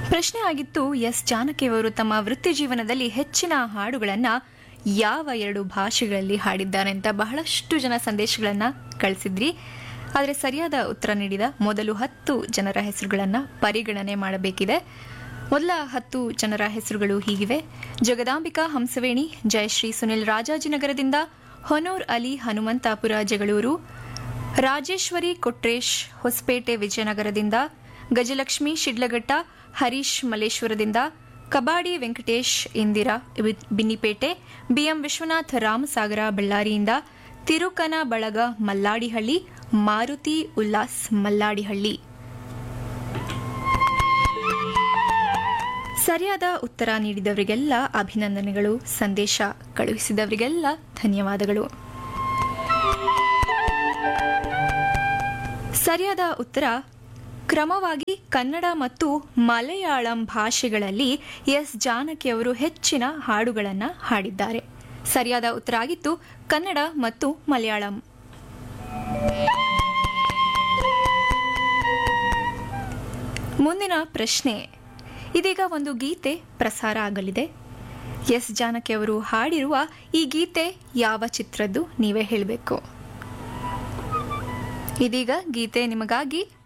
ಪ್ರಶ್ನೆ ಆಗಿತ್ತು ಎಸ್ ಜಾನಕಿಯವರು ತಮ್ಮ ವೃತ್ತಿ ಜೀವನದಲ್ಲಿ ಹೆಚ್ಚಿನ ಹಾಡುಗಳನ್ನು ಯಾವ ಎರಡು ಭಾಷೆಗಳಲ್ಲಿ ಹಾಡಿದ್ದಾರೆ ಅಂತ ಬಹಳಷ್ಟು ಜನ ಸಂದೇಶಗಳನ್ನು ಕಳಿಸಿದ್ರಿ ಆದರೆ ಸರಿಯಾದ ಉತ್ತರ ನೀಡಿದ ಮೊದಲು ಹತ್ತು ಜನರ ಹೆಸರುಗಳನ್ನು ಪರಿಗಣನೆ ಮಾಡಬೇಕಿದೆ ಮೊದಲ ಹತ್ತು ಜನರ ಹೆಸರುಗಳು ಹೀಗಿವೆ ಜಗದಾಂಬಿಕಾ ಹಂಸವೇಣಿ ಜಯಶ್ರೀ ಸುನಿಲ್ ರಾಜಾಜಿನಗರದಿಂದ ಹೊನೂರ್ ಅಲಿ ಹನುಮಂತಾಪುರ ಜಗಳೂರು ರಾಜೇಶ್ವರಿ ಕೊಟ್ರೇಶ್ ಹೊಸಪೇಟೆ ವಿಜಯನಗರದಿಂದ ಗಜಲಕ್ಷ್ಮಿ ಶಿಡ್ಲಘಟ್ಟ ಹರೀಶ್ ಮಲ್ಲೇಶ್ವರದಿಂದ ಕಬಾಡಿ ವೆಂಕಟೇಶ್ ಇಂದಿರಾ ಬಿ- ಬಿನ್ನಿಪೇಟೆ ಬಿಎಂ ವಿಶ್ವನಾಥ್ ರಾಮಸಾಗರ ಬಳ್ಳಾರಿಯಿಂದ ತಿರುಕನ ಬಳಗ ಮಲ್ಲಾಡಿಹಳ್ಳಿ ಮಾರುತಿ ಉಲ್ಲಾಸ್ ಮಲ್ಲಾಡಿಹಳ್ಳಿ ಸರಿಯಾದ ಉತ್ತರ ನೀಡಿದವರಿಗೆಲ್ಲ ಅಭಿನಂದನೆಗಳು ಸಂದೇಶ ಕಳುಹಿಸಿದವರಿಗೆಲ್ಲ ಧನ್ಯವಾದಗಳು ಸರಿಯಾದ ಉತ್ತರ ಕ್ರಮವಾಗಿ ಕನ್ನಡ ಮತ್ತು ಮಲಯಾಳಂ ಭಾಷೆಗಳಲ್ಲಿ ಎಸ್ ಜಾನಕಿ ಅವರು ಹೆಚ್ಚಿನ ಹಾಡುಗಳನ್ನು ಹಾಡಿದ್ದಾರೆ ಸರಿಯಾದ ಉತ್ತರ ಆಗಿತ್ತು ಕನ್ನಡ ಮತ್ತು ಮಲಯಾಳಂ ಮುಂದಿನ ಪ್ರಶ್ನೆ ಇದೀಗ ಒಂದು ಗೀತೆ ಪ್ರಸಾರ ಆಗಲಿದೆ ಎಸ್ ಜಾನಕಿ ಅವರು ಹಾಡಿರುವ ಈ ಗೀತೆ ಯಾವ ಚಿತ್ರದ್ದು ನೀವೇ ಹೇಳಬೇಕು ಇದೀಗ ಗೀತೆ ನಿಮಗಾಗಿ